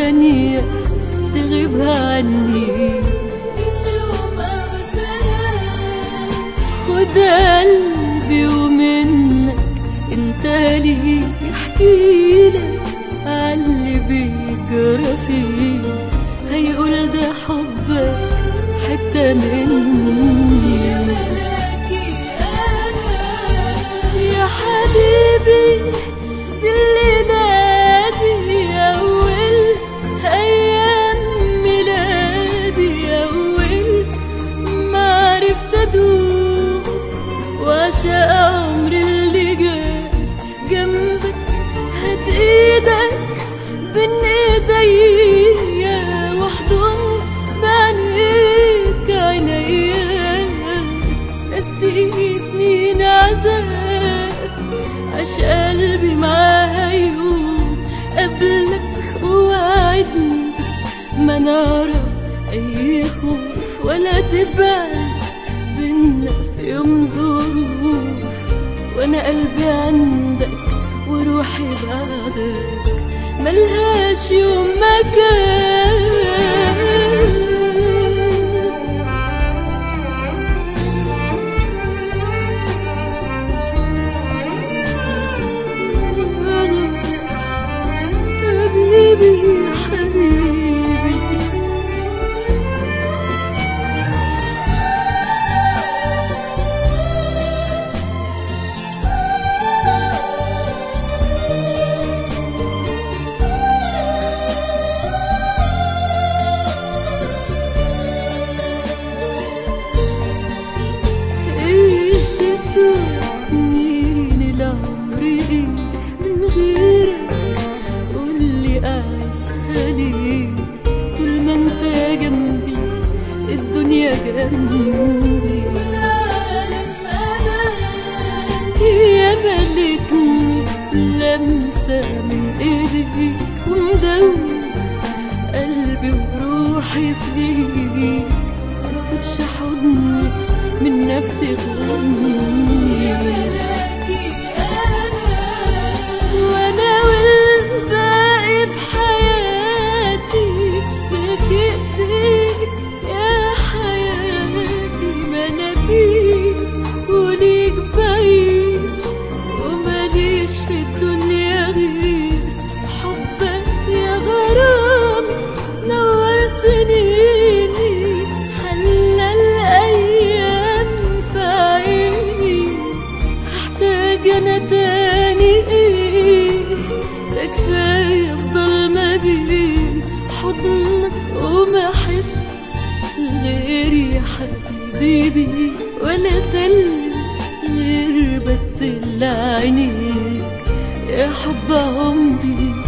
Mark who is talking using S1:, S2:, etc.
S1: ثانية تغيب عني خد قلبي ومنك انت لي يحكيلك عاللي بيجرى فيه هيقول ده حبك حتة مني يا ملاكي أنا يا حبيبي دي الليلة دي أول أيام ميلادي أول ما عرفت أدوب وأعشق عمري اللي جاي جنبك هات إيدك بين إيديا واحضن بعينيك عينيا نسي سنين عذاب عش قلبي معاها يوم قبلك ووعدني ما نعرف أي خوف ولا تبعد بينا في يوم ظروف وأنا قلبي عندك وروحي بعدك ملهاش يوم مكان حبيبي يا حبيبي ايه تسوى سنين العمر ايه من غيرك قولي اعيشها ليه طول ما انت جنبي الدنيا جنبي والعالم امان يا ملكني لمسة من ايديك ومدوب قلبي وروحي فيك منسيبش حضني من نفسي غني يا ملاكي أنا وأنا والباقي في حياتي لك إيديك يا حياتي ما أنا بيك وليك بعيش وماليش في الدنيا غير حبك يا غرام نور سنيني حلى الأيام في عيني هحتاج أنا تاني إيه ده كفاية أفضل ما بين حضنك وما أحسش غير يا حبيبي بيك ولا سلم غير بس اللي عينيك يا حب عمري